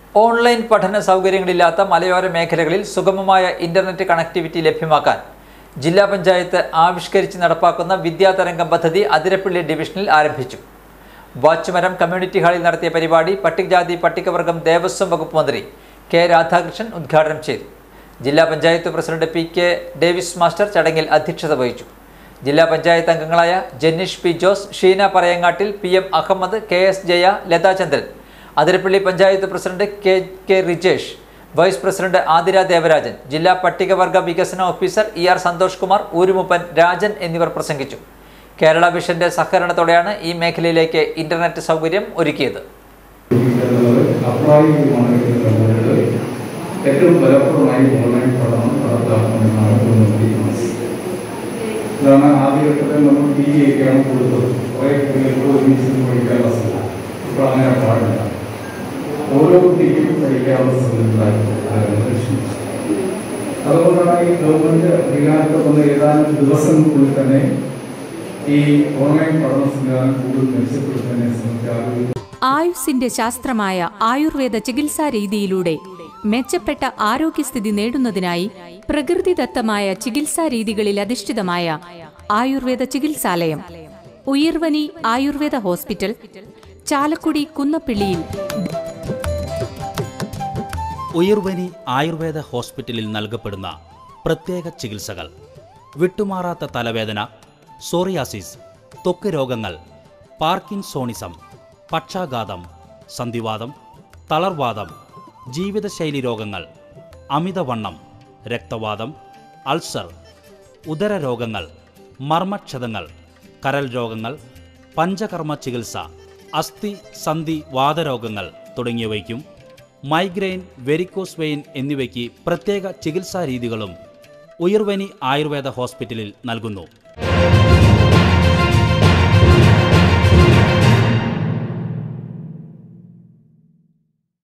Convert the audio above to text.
online പഠന സൗകര്യങ്ങളില്ലാത്ത മലയോര മേഖലകളിൽ സുഗമമായ ഇന്റർനെറ്റ് കണക്ടിവിറ്റി ലഭ്യമാക്കാൻ ജില്ലാ പഞ്ചായത്ത് ആവിഷ്കരിച്ച് നടപ്പാക്കുന്ന വിദ്യാതരംഗം പദ്ധതി അതിരപ്പള്ളി ഡിവിഷനിൽ ആരംഭിച്ചു വാച്ചുമരം കമ്മ്യൂണിറ്റി ഹാളിൽ നടത്തിയ പരിപാടി പട്ടികജാതി പട്ടികവർഗം ദേവസ്വം വകുപ്പ് മന്ത്രി കെ രാധാകൃഷ്ണൻ ഉദ്ഘാടനം ചെയ്തു ജില്ലാ panchayat president P K Davis master ചടങ്ങിൽ അധ്യക്ഷത വഹിച്ചു ജില്ലാ പഞ്ചായത്ത് അംഗങ്ങളായ Jennish P Jose Sheena Parayangattil P M Ahammed K S Jaya Lathachandran Athirappilly panchayat president K K Rijesh vice president Athira Devarajan ജില്ലാ പട്ടികവർഗ വികസന officer E R Santhosh Kumar ഊരുമുപ്പൻ രാജൻ എന്നിവർ പ്രസംഗിച്ചു കേരള വിഷന്റെ സഹകരണത്തോടെയാണ് ഈ മേഖലയിലേക്ക് ഇന്റർനെറ്റ് സൗകര്യം ഒരുക്കിയത് അപ്രായോഗികമാണ് ഏറ്റവും ഫലപ്രദമായി ഓൺലൈൻ പഠനം നടത്താമെന്നാണ് തോന്നുന്നത് ഇതാണ് ആദ്യഘട്ടത്തിൽ നമ്മൾ പി ജി ഒക്കെയാണ് കൊടുത്തത് കുറേ കുട്ടികൾക്ക് ഒരുമിച്ച് പഠിക്കാനുള്ള സ്ഥലം ഇപ്പോൾ അങ്ങനെ പാടില്ല ഓരോ കുട്ടിക്കും പഠിക്കാനുള്ള സ്ഥലം ഉണ്ടായിരുന്നു ലക്ഷ്യം അതുകൊണ്ടാണ് ഈ ഗവൺമെന്റ് അധികാരത്തിൽ വന്ന ഏതാനും ദിവസങ്ങൾക്കുള്ളിൽ തന്നെ ഈ ഓൺലൈൻ പഠന സംവിധാനം കൂടുതൽ മെച്ചപ്പെടുത്താൻ ശ്രമിക്കാറുണ്ട് ആയുസ്സിന്റെ ശാസ്ത്രമായ ആയുർവേദ ചികിത്സാ രീതിയിലൂടെ മെച്ചപ്പെട്ട ആരോഗ്യസ്ഥിതി നേടുന്നതിനായി പ്രകൃതിദത്തമായ ചികിത്സാ രീതികളിൽ അധിഷ്ഠിതമായ ആയുർവേദ ചികിത്സാലയം ഉയർവനി ആയുർവേദ ഹോസ്പിറ്റൽ ചാലക്കുടി കുന്നപ്പിള്ളിയിൽ ഉയർവനി ആയുർവേദ ഹോസ്പിറ്റലിൽ നൽകപ്പെടുന്ന പ്രത്യേക ചികിത്സകൾ വിട്ടുമാറാത്ത തലവേദന സോറിയാസിസ് ത്വക്ക് രോഗങ്ങൾ പാർക്കിൻസോണിസം പക്ഷാഘാതം സന്ധിവാദം തളർവാദം ജീവിതശൈലി രോഗങ്ങൾ അമിതവണ്ണം രക്തവാദം അൾസർ ഉദര രോഗങ്ങൾ മർമ്മക്ഷതങ്ങൾ കരൽ രോഗങ്ങൾ പഞ്ചകർമ്മ ചികിത്സ അസ്ഥി സന്ധി വാതരോഗങ്ങൾ തുടങ്ങിയവയ്ക്കും മൈഗ്രെയിൻ വെരിക്കോസ് വെയിൻ എന്നിവയ്ക്ക് പ്രത്യേക ചികിത്സാ രീതികളും ഉയർവനി ആയുർവേദ ഹോസ്പിറ്റലിൽ നൽകുന്നു